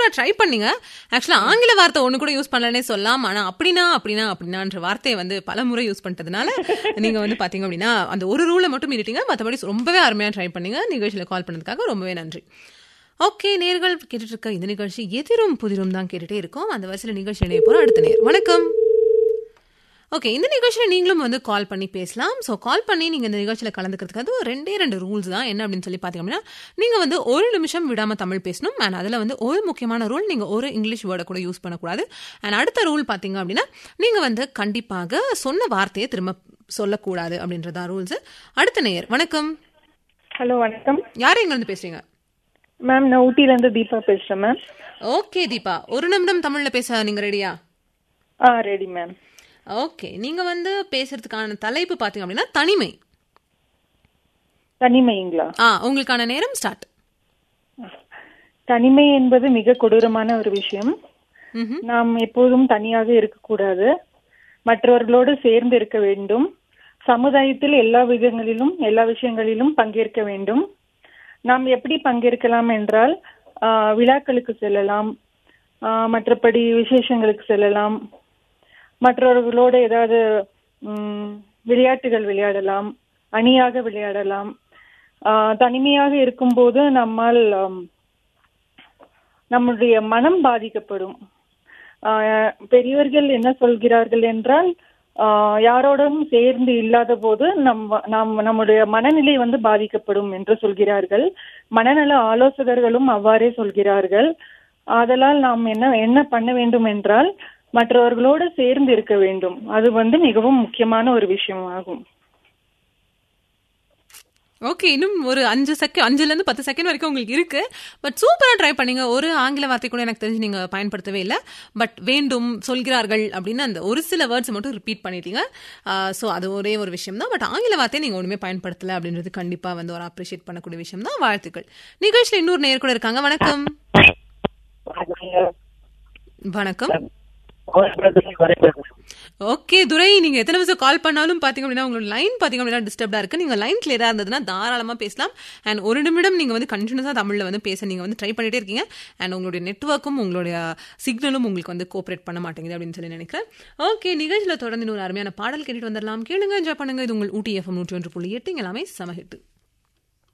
சூப்பரா ட்ரை பண்ணீங்க ஆக்சுவலா ஆங்கில வார்த்தை ஒண்ணு கூட யூஸ் பண்ணலனே சொல்லலாம் ஆனா அப்படின்னா அப்படின்னா அப்படின்னான்ற வார்த்தையை வந்து பல முறை யூஸ் பண்ணிட்டதுனால நீங்க வந்து பாத்தீங்க அப்படின்னா அந்த ஒரு ரூலை மட்டும் மீறிட்டீங்க மற்றபடி ரொம்பவே அருமையா ட்ரை பண்ணீங்க நிகழ்ச்சியில கால் பண்ணதுக்காக ரொம்பவே நன்றி ஓகே நேர்கள் கேட்டுட்டு இருக்க இந்த நிகழ்ச்சி எதிரும் புதிரும் தான் கேட்டுட்டே இருக்கோம் அந்த வரிசையில் நிகழ்ச்சி இணைய போறோம் அடுத்த நேர் வணக்கம் ஓகே இந்த நிகழ்ச்சியில் நீங்களும் வந்து கால் பண்ணி பேசலாம் ஸோ கால் பண்ணி நீங்கள் இந்த நிகழ்ச்சியில் கலந்துக்கிறதுக்கு அது ரெண்டே ரெண்டு ரூல்ஸ் தான் என்ன அப்படின்னு சொல்லி பார்த்தீங்க அப்படின்னா நீங்கள் வந்து ஒரு நிமிஷம் விடாமல் தமிழ் பேசணும் அண்ட் அதில் வந்து ஒரு முக்கியமான ரூல் நீங்கள் ஒரு இங்கிலீஷ் வேர்டை கூட யூஸ் பண்ணக்கூடாது அண்ட் அடுத்த ரூல் பார்த்தீங்க அப்படின்னா நீங்கள் வந்து கண்டிப்பாக சொன்ன வார்த்தையை திரும்ப சொல்லக்கூடாது அப்படின்றதான் ரூல்ஸ் அடுத்த நேயர் வணக்கம் ஹலோ வணக்கம் யார் எங்கேருந்து பேசுறீங்க மேம் நான் ஊட்டிலேருந்து தீபா பேசுகிறேன் மேம் ஓகே தீபா ஒரு நிமிடம் தமிழில் பேச நீங்கள் ரெடியா ஆ ரெடி மேம் ஓகே நீங்கள் வந்து பேசுறதுக்கான தலைப்பு பார்த்தீங்க அப்படின்னா தனிமை தனிமைங்களா ஆ உங்களுக்கான நேரம் ஸ்டார்ட் தனிமை என்பது மிக கொடூரமான ஒரு விஷயம் ம்ஹும். நாம் எப்போதும் தனியாக இருக்கக்கூடாது மற்றவர்களோடு சேர்ந்து இருக்க வேண்டும் சமுதாயத்தில் எல்லா விதங்களிலும் எல்லா விஷயங்களிலும் பங்கேற்க வேண்டும் நாம் எப்படி பங்கேற்கலாம் என்றால் ஆ, விழாக்களுக்கு செல்லலாம் ஆ, மற்றபடி விசேஷங்களுக்கு செல்லலாம் மற்றவர்களோடு ஏதாவது ம், விளையாட்டுகள் விளையாடலாம் அணியாக விளையாடலாம் ஆ, தனிமையாக இருக்கும்போது நம்மால் ஆம், நம்முடைய மனம் பாதிக்கப்படும் ஆஹ் பெரியவர்கள் என்ன சொல்கிறார்கள் என்றால் ஆஹ் யாரோடும் சேர்ந்து இல்லாத போது நம் நாம் நம்முடைய மனநிலை வந்து பாதிக்கப்படும் என்று சொல்கிறார்கள் மனநல ஆலோசகர்களும் அவ்வாறே சொல்கிறார்கள் ஆதலால் நாம் என்ன என்ன பண்ண வேண்டும் என்றால் மற்றவர்களோடு சேர்ந்து இருக்க வேண்டும் அது வந்து மிகவும் முக்கியமான ஒரு விஷயமாகும் ஓகே இன்னும் ஒரு அஞ்சு செகண்ட் அஞ்சுல இருந்து பத்து செகண்ட் வரைக்கும் உங்களுக்கு இருக்கு பட் சூப்பரா ட்ரை பண்ணீங்க ஒரு ஆங்கில வார்த்தை கூட எனக்கு தெரிஞ்சு நீங்க பயன்படுத்தவே இல்லை பட் வேண்டும் சொல்கிறார்கள் அப்படின்னு அந்த ஒரு சில வேர்ட்ஸ் மட்டும் ரிப்பீட் பண்ணிட்டீங்க ஸோ அது ஒரே ஒரு விஷயம் தான் பட் ஆங்கில வார்த்தையை நீங்க ஒண்ணுமே பயன்படுத்தல அப்படின்றது கண்டிப்பா வந்து ஒரு அப்ரிஷியேட் பண்ணக்கூடிய விஷயம் தான் வாழ்த்துக்கள் நிகழ்ச்சியில் இன்னொரு நேர் கூட இருக்காங்க வணக்கம் வணக்கம் ஓகே துரை நீங்க எத்தனை நிமிஷம் கால் பண்ணாலும் பாத்தீங்க அப்படின்னா உங்களோட லைன் பாத்தீங்க அப்படின்னா டிஸ்டர்ப்டா இருக்கு நீங்க லைன் கிளியரா இருந்ததுன்னா தாராளமா பேசலாம் அண்ட் ஒரு நிமிடம் நீங்க வந்து கண்டினியூஸா தமிழ்ல வந்து பேச நீங்க வந்து ட்ரை பண்ணிட்டே இருக்கீங்க அண்ட் உங்களுடைய நெட்ஒர்க்கும் உங்களுடைய சிக்னலும் உங்களுக்கு வந்து கோஆப்ரேட் பண்ண மாட்டேங்குது அப்படின்னு சொல்லி நினைக்கிறேன் ஓகே நிகழ்ச்சியில தொடர்ந்து இன்னொரு அருமையான பாடல் கேட்டுட்டு வந்துடலாம் கேளுங்க என்ஜாய் பண்ணுங்க இது உங்கள் ஊட்டி எஃப்எம் நூற்றி ஒன்று புள்ளி எட்டு இங்க எல்லாமே சமஹிட்டு